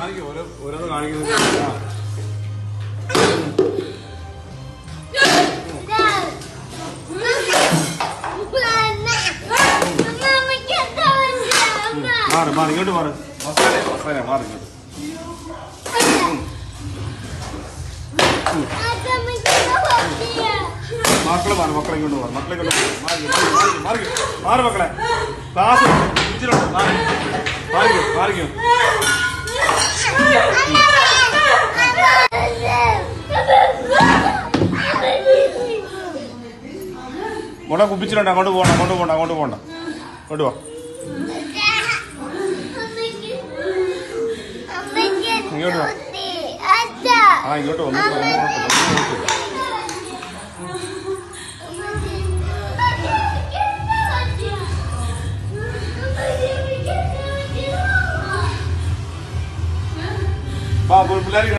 കാണിക്കും ഓരോ ഓരോന്ന് കാണിക്കുന്നത് ആ. മാറി മാറി ഇങ്ങോട്ട് മാറി മസാല മസാല മാറി ഇങ്ങോട്ട് മക്കളെ മാറി മക്കളെ ഇങ്ങോട്ട് മാറി മക്കളെ ഇങ്ങോട്ട് മാറി മാറി മാറി മാറി മാറി മക്കളെ ക്ലാസ് ടീച്ചറുണ്ട് മാറി മാറിക്കോ മാറിക്കോ മുട കുപ്പിച്ചിട്ടുണ്ട് അങ്ങോട്ട് പോകണ്ട അങ്ങോട്ട് പോകണ്ട അങ്ങോട്ട് പോകണ്ട ഇങ്ങോട്ട് വാ ഇങ്ങോട്ട് വാ. ആ ഇങ്ങോട്ട് വന്നു പിള്ളേർ